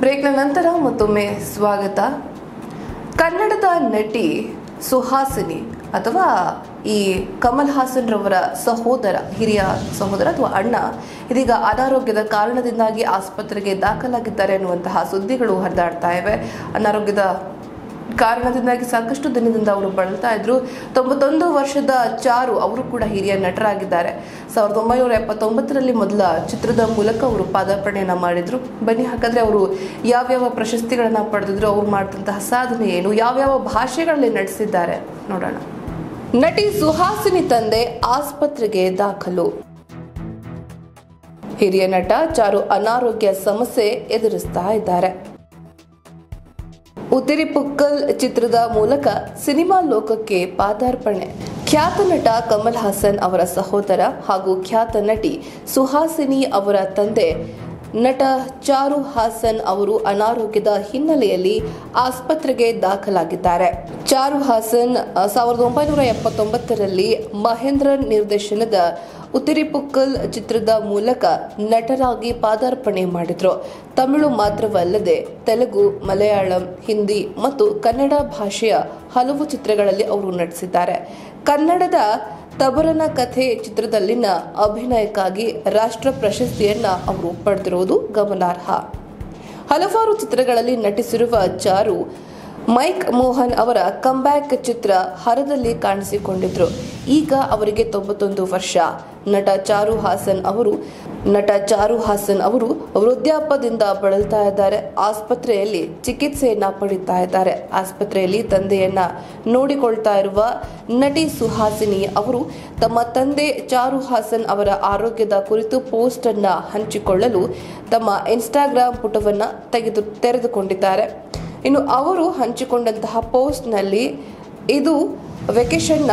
ಬ್ರೇಕ್ನ ನಂತರ ಮತ್ತೊಮ್ಮೆ ಸ್ವಾಗತ ಕನ್ನಡದ ನಟಿ ಸುಹಾಸಿನಿ ಅಥವಾ ಈ ಕಮಲ್ ಹಾಸನ್ ರವರ ಸಹೋದರ ಹಿರಿಯ ಸಹೋದರ ಅಥವಾ ಅಣ್ಣ ಇದೀಗ ಅನಾರೋಗ್ಯದ ಕಾರಣದಿಂದಾಗಿ ಆಸ್ಪತ್ರೆಗೆ ದಾಖಲಾಗಿದ್ದಾರೆ ಅನ್ನುವಂತಹ ಸುದ್ದಿಗಳು ಹರಿದಾಡ್ತಾ ಇವೆ ಅನಾರೋಗ್ಯದ ಕಾರಣದಿಂದಾಗಿ ಸಾಕಷ್ಟು ದಿನದಿಂದ ಅವರು ಬಳಲ್ತಾ ಇದ್ರು ತೊಂಬತ್ತೊಂದು ವರ್ಷದ ಚಾರು ಅವರು ಕೂಡ ಹಿರಿಯ ನಟರಾಗಿದ್ದಾರೆ ಸಾವಿರದ ಒಂಬೈನೂರ ಎಪ್ಪತ್ತೊಂಬತ್ತರಲ್ಲಿ ಮೊದಲ ಚಿತ್ರದ ಮೂಲಕ ಅವರು ಪಾದಾರ್ಪಣೆಯನ್ನ ಮಾಡಿದ್ರು ಬನ್ನಿ ಹಾಗಾದ್ರೆ ಅವರು ಯಾವ್ಯಾವ ಪ್ರಶಸ್ತಿಗಳನ್ನ ಪಡೆದಿದ್ರು ಅವ್ರು ಮಾಡಿದಂತಹ ಸಾಧನೆ ಏನು ಯಾವ್ಯಾವ ಭಾಷೆಗಳಲ್ಲಿ ನಟಿಸಿದ್ದಾರೆ ನೋಡೋಣ ನಟಿ ಸುಹಾಸಿನಿ ತಂದೆ ಆಸ್ಪತ್ರೆಗೆ ದಾಖಲು ಹಿರಿಯ ನಟ ಚಾರು ಅನಾರೋಗ್ಯ ಸಮಸ್ಯೆ ಎದುರಿಸ್ತಾ ಇದ್ದಾರೆ ಉತ್ತಿರಿಪುಕ್ಕಲ್ ಚಿತ್ರದ ಮೂಲಕ ಸಿನಿಮಾ ಲೋಕಕ್ಕೆ ಪಾದಾರ್ಪಣೆ ಖ್ಯಾತ ನಟ ಕಮಲ್ ಹಾಸನ್ ಅವರ ಸಹೋದರ ಹಾಗೂ ಖ್ಯಾತ ನಟಿ ಸುಹಾಸಿನಿ ಅವರ ತಂದೆ ನಟ ಚಾರು ಹಾಸನ್ ಅವರು ಅನಾರೋಗ್ಯದ ಹಿನ್ನೆಲೆಯಲ್ಲಿ ಆಸ್ಪತ್ರೆಗೆ ದಾಖಲಾಗಿದ್ದಾರೆ ಚಾರು ಹಾಸನ್ ಆ, ಸಾವಿರದ ಒಂಬೈನೂರ ಎಪ್ಪತ್ತೊಂಬತ್ತರಲ್ಲಿ ಮಹೇಂದ್ರನ್ ನಿರ್ದೇಶನದ ಉತ್ತಿರಿಪುಕ್ಕಲ್ ಚಿತ್ರದ ಮೂಲಕ ನಟರಾಗಿ ಪಾದಾರ್ಪಣೆ ಮಾಡಿದ್ರು ತಮಿಳು ಮಾತ್ರವಲ್ಲದೆ ತೆಲುಗು ಮಲಯಾಳಂ ಹಿಂದಿ ಮತ್ತು ಕನ್ನಡ ಭಾಷೆಯ ಹಲವು ಚಿತ್ರಗಳಲ್ಲಿ ಅವರು ನಟಿಸಿದ್ದಾರೆ ಕನ್ನಡದ ತಬರನ ಕಥೆ ಚಿತ್ರದಲ್ಲಿನ ಅಭಿನಯಕ್ಕಾಗಿ ರಾಷ್ಟ್ರ ಪ್ರಶಸ್ತಿಯನ್ನ ಅವರು ಪಡೆದಿರುವುದು ಗಮನಾರ್ಹ ಹಲವಾರು ಚಿತ್ರಗಳಲ್ಲಿ ನಟಿಸಿರುವ ಚಾರು ಮೈಕ್ ಮೋಹನ್ ಅವರ ಕಂಬ್ಯಾಕ್ ಚಿತ್ರ ಹರದಲ್ಲಿ ಕಾಣಿಸಿಕೊಂಡಿದ್ರು ಈಗ ಅವರಿಗೆ ತೊಂಬತ್ತೊಂದು ವರ್ಷ ನಟ ಚಾರು ಹಾಸನ್ ಅವರು ನಟ ಚಾರು ಹಾಸನ್ ಅವರು ವೃದ್ಧಾಪದಿಂದ ಬಳಲ್ತಾ ಇದ್ದಾರೆ ಆಸ್ಪತ್ರೆಯಲ್ಲಿ ಚಿಕಿತ್ಸೆಯನ್ನ ಪಡಿತಾ ಇದ್ದಾರೆ ಆಸ್ಪತ್ರೆಯಲ್ಲಿ ತಂದೆಯನ್ನ ನೋಡಿಕೊಳ್ತಾ ಇರುವ ನಟಿ ಸುಹಾಸಿನಿ ಅವರು ತಮ್ಮ ತಂದೆ ಚಾರು ಹಾಸನ್ ಅವರ ಆರೋಗ್ಯದ ಕುರಿತು ಪೋಸ್ಟ್ ಅನ್ನ ಹಂಚಿಕೊಳ್ಳಲು ತಮ್ಮ ಇನ್ಸ್ಟಾಗ್ರಾಂ ಪುಟವನ್ನ ತೆಗೆದು ತೆರೆದುಕೊಂಡಿದ್ದಾರೆ ಇನ್ನು ಅವರು ಹಂಚಿಕೊಂಡಂತಹ ಪೋಸ್ಟ್ನಲ್ಲಿ ಇದು ವೆಕೇಶನ್ನ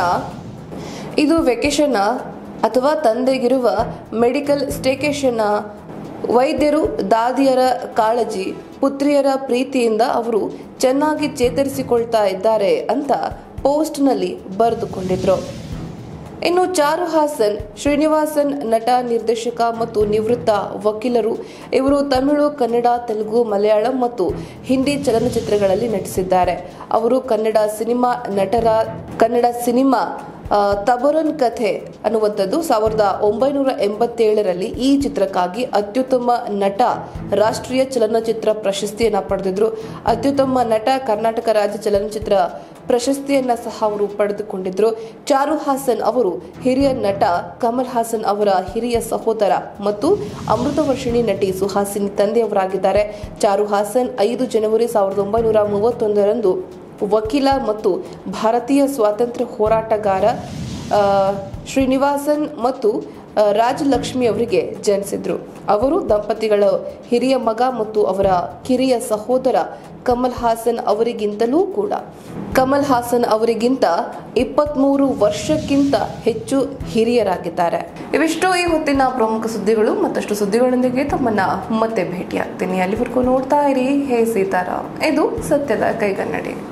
ಇದು ವೆಕೇಶನ್ನ ಅಥವಾ ತಂದೆಗಿರುವ ಮೆಡಿಕಲ್ ಸ್ಟೇಕೇಶನ್ನ ವೈದ್ಯರು ದಾದಿಯರ ಕಾಳಜಿ ಪುತ್ರಿಯರ ಪ್ರೀತಿಯಿಂದ ಅವರು ಚೆನ್ನಾಗಿ ಚೇತರಿಸಿಕೊಳ್ತಾ ಇದ್ದಾರೆ ಅಂತ ಪೋಸ್ಟ್ನಲ್ಲಿ ಬರೆದುಕೊಂಡಿದ್ರು ಇನ್ನು ಚಾರು ಹಾಸನ್ ಶ್ರೀನಿವಾಸನ್ ನಟ ನಿರ್ದೇಶಕ ಮತ್ತು ನಿವೃತ್ತ ವಕೀಲರು ಇವರು ತಮಿಳು ಕನ್ನಡ ತೆಲುಗು ಮಲಯಾಳಂ ಮತ್ತು ಹಿಂದಿ ಚಲನಚಿತ್ರಗಳಲ್ಲಿ ನಟಿಸಿದ್ದಾರೆ ಅವರು ಕನ್ನಡ ಸಿನಿಮಾ ನಟರ ಕನ್ನಡ ಸಿನಿಮಾ ಆ, ತಬರನ್ ಕಥೆ ಅನ್ನುವಂಥದ್ದು ಸಾವಿರದ ಒಂಬೈನೂರ ಎಂಬತ್ತೇಳರಲ್ಲಿ ಈ ಚಿತ್ರಕ್ಕಾಗಿ ಅತ್ಯುತ್ತಮ ನಟ ರಾಷ್ಟ್ರೀಯ ಚಲನಚಿತ್ರ ಪ್ರಶಸ್ತಿಯನ್ನ ಪಡೆದಿದ್ರು ಅತ್ಯುತ್ತಮ ನಟ ಕರ್ನಾಟಕ ರಾಜ್ಯ ಚಲನಚಿತ್ರ ಪ್ರಶಸ್ತಿಯನ್ನ ಸಹ ಅವರು ಪಡೆದುಕೊಂಡಿದ್ರು ಚಾರು ಹಾಸನ್ ಅವರು ಹಿರಿಯ ನಟ ಕಮಲ್ ಹಾಸನ್ ಅವರ ಹಿರಿಯ ಸಹೋದರ ಮತ್ತು ಅಮೃತವರ್ಷಿಣಿ ನಟಿ ಸುಹಾಸಿನಿ ತಂದೆಯವರಾಗಿದ್ದಾರೆ ಚಾರು ಹಾಸನ್ ಐದು ಜನವರಿ ಸಾವಿರದ ಒಂಬೈನೂರ ಮೂವತ್ತೊಂದರಂದು ವಕೀಲ ಮತ್ತು ಭಾರತೀಯ ಸ್ವಾತಂತ್ರ್ಯ ಹೋರಾಟಗಾರ ಆ, ಶ್ರೀನಿವಾಸನ್ ಮತ್ತು ಆ, ರಾಜಲಕ್ಷ್ಮಿ ಅವರಿಗೆ ಜನಿಸಿದ್ರು ಅವರು ದಂಪತಿಗಳ ಹಿರಿಯ ಮಗ ಮತ್ತು ಅವರ ಕಿರಿಯ ಸಹೋದರ ಕಮಲ್ ಹಾಸನ್ ಅವರಿಗಿಂತಲೂ ಕೂಡ ಕಮಲ್ ಹಾಸನ್ ಅವರಿಗಿಂತ ಇಪ್ಪತ್ಮೂರು ವರ್ಷಕ್ಕಿಂತ ಹೆಚ್ಚು ಹಿರಿಯರಾಗಿದ್ದಾರೆ ಇವಿಷ್ಟು ಈ ಹೊತ್ತಿನ ಪ್ರಮುಖ ಸುದ್ದಿಗಳು ಮತ್ತಷ್ಟು ಸುದ್ದಿಗಳೊಂದಿಗೆ ತಮ್ಮನ್ನ ಮತ್ತೆ ಭೇಟಿಯಾಗ್ತೀನಿ ಅಲ್ಲಿವರೆಗೂ ನೋಡ್ತಾ ಇರಿ ಹೇ ಸೀತಾರಾಮ್ ಇದು ಸತ್ಯದ ಕೈಗನ್ನಡಿ